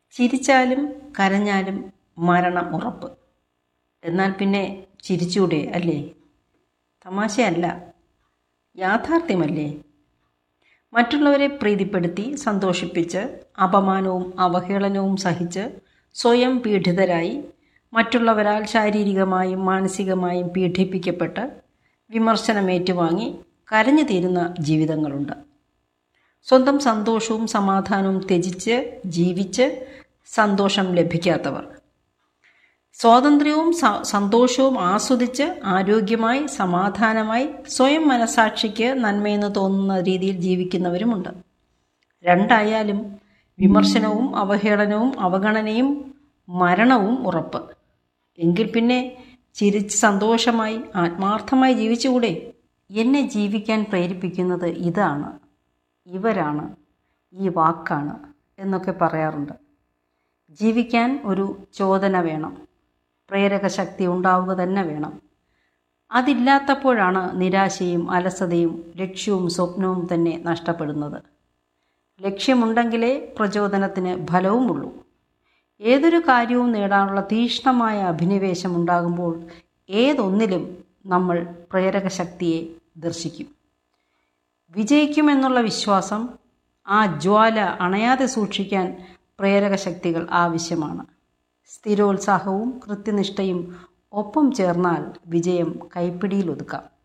ചിരിച്ചാലും കരഞ്ഞാലും മരണം ഉറപ്പ് എന്നാൽ പിന്നെ ചിരിച്ചൂടെ അല്ലേ തമാശയല്ല യാഥാർത്ഥ്യമല്ലേ മറ്റുള്ളവരെ പ്രീതിപ്പെടുത്തി സന്തോഷിപ്പിച്ച് അപമാനവും അവഹേളനവും സഹിച്ച് സ്വയം പീഡിതരായി മറ്റുള്ളവരാൽ ശാരീരികമായും മാനസികമായും പീഡിപ്പിക്കപ്പെട്ട് വിമർശനമേറ്റുവാങ്ങി കരഞ്ഞു തീരുന്ന ജീവിതങ്ങളുണ്ട് സ്വന്തം സന്തോഷവും സമാധാനവും ത്യജിച്ച് ജീവിച്ച് സന്തോഷം ലഭിക്കാത്തവർ സ്വാതന്ത്ര്യവും സ- സന്തോഷവും ആസ്വദിച്ച് ആരോഗ്യമായി സമാധാനമായി സ്വയം മനസാക്ഷിക്ക് നന്മയെന്ന് തോന്നുന്ന രീതിയിൽ ജീവിക്കുന്നവരുമുണ്ട് രണ്ടായാലും വിമർശനവും അവഹേളനവും അവഗണനയും മരണവും ഉറപ്പ് എങ്കിൽ പിന്നെ ചിരിച്ച് സന്തോഷമായി ആത്മാർത്ഥമായി ജീവിച്ചുകൂടെ എന്നെ ജീവിക്കാൻ പ്രേരിപ്പിക്കുന്നത് ഇതാണ് ഇവരാണ് ഈ വാക്കാണ് എന്നൊക്കെ പറയാറുണ്ട് ജീവിക്കാൻ ഒരു ചോദന വേണം പ്രേരക ശക്തി ഉണ്ടാവുക തന്നെ വേണം അതില്ലാത്തപ്പോഴാണ് നിരാശയും അലസതയും ലക്ഷ്യവും സ്വപ്നവും തന്നെ നഷ്ടപ്പെടുന്നത് ലക്ഷ്യമുണ്ടെങ്കിലേ പ്രചോദനത്തിന് ഫലവുമുള്ളൂ ഏതൊരു കാര്യവും നേടാനുള്ള തീക്ഷ്ണമായ അഭിനിവേശം ഉണ്ടാകുമ്പോൾ ഏതൊന്നിലും നമ്മൾ പ്രേരക ശക്തിയെ ദർശിക്കും വിജയിക്കുമെന്നുള്ള വിശ്വാസം ആ ജ്വാല അണയാതെ സൂക്ഷിക്കാൻ പ്രേരക ശക്തികൾ ആവശ്യമാണ് സ്ഥിരോത്സാഹവും കൃത്യനിഷ്ഠയും ഒപ്പം ചേർന്നാൽ വിജയം കൈപ്പിടിയിൽ ഒതുക്കാം